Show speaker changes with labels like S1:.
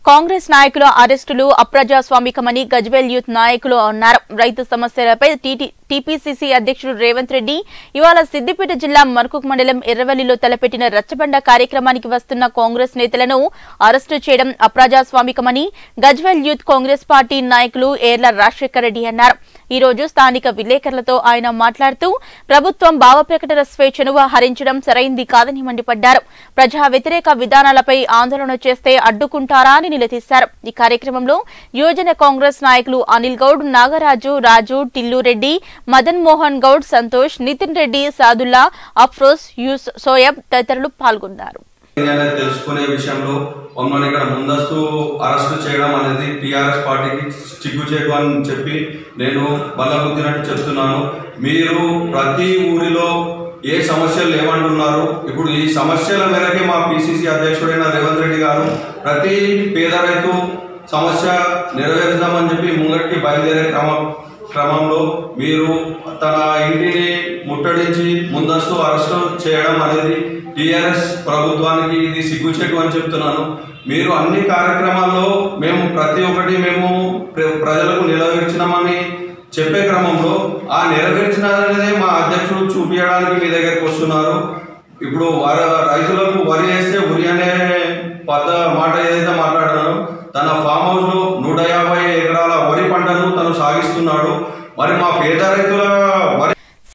S1: కాంగ్రెస్ నాయకుల అరెస్టులు అప్రజాస్వామికమని గజ్వేల్ యూత్ నాయకులు అన్నారు రైతు సమస్యలపై టీటీ టీపీసీసీ అధ్యక్షుడు రేవంత్ రెడ్డి ఇవాళ సిద్దిపేట జిల్లా మర్కుక్ మండలం ఎర్రవల్లిలో తలపెట్టిన రచ్చబండ కార్యక్రమానికి వస్తున్న కాంగ్రెస్ నేతలను అరెస్టు చేయడం అప్రజాస్వామికమని గజ్వేల్ యూత్ కాంగ్రెస్ పార్టీ నాయకులు ఏర్ల రాజశేఖర్ రెడ్డి అన్నారు ఈ రోజు స్థానిక విలేకరులతో ఆయన మాట్లాడుతూ ప్రభుత్వం భావ ప్రకటన స్వేచ్ఛను హరించడం సరైంది కాదని మండిపడ్డారు ప్రజా వ్యతిరేక విధానాలపై ఆందోళన చేస్తే అడ్డుకుంటారా అని నిలదీశారు ఈ కార్యక్రమంలో యువజన కాంగ్రెస్ నాయకులు అనిల్ గౌడ్ నాగరాజు రాజు టిల్లు రెడ్డి మదన్ మోహన్ గౌడ్ సంతోష్ నితిన్ రెడ్డి సాదుల్లా అఫ్రోజ్ యూస్ సోయబ్ తదితరులు పాల్గొన్నారు
S2: అనేది తెలుసుకునే విషయంలో మమ్మల్ని ఇక్కడ ముందస్తు అరెస్టు చేయడం అనేది టీఆర్ఎస్ పార్టీకి చిగ్గుచేటు అని చెప్పి నేను బల్లబుద్దినట్టు చెప్తున్నాను మీరు ప్రతి ఊరిలో ఏ సమస్యలు లేవంటున్నారు ఇప్పుడు ఈ సమస్యల మేరకే మా పిసిసి అధ్యక్షుడైన రేవంత్ రెడ్డి గారు ప్రతి పేద రైతు సమస్య నెరవేర్చుదామని చెప్పి ముంగటికి బయలుదేరే క్రమం క్రమంలో మీరు తన ఇంటిని ముట్టడించి ముందస్తు అరెస్టు చేయడం అనేది టీఆర్ఎస్ ప్రభుత్వానికి ఇది సిగ్గుచెట్టు అని చెప్తున్నాను మీరు అన్ని కార్యక్రమాల్లో మేము ప్రతి ఒక్కటి మేము ప్ర- ప్రజలకు నిలవేర్చినామని చెప్పే క్రమంలో ఆ నెరవేర్చినదే మా అధ్యక్షుడు చూపించడానికి మీ దగ్గరికి వస్తున్నారు ఇప్పుడు వర రైతులకు వరి వేస్తే ఉరి అనే పద మాట ఏదైతే మాట్లాడారో తన ఫామ్ హౌస్ లో నూట యాభై ఎకరాల వరి పంటను తను సాగిస్తున్నాడు మరి మా పేద రైతుల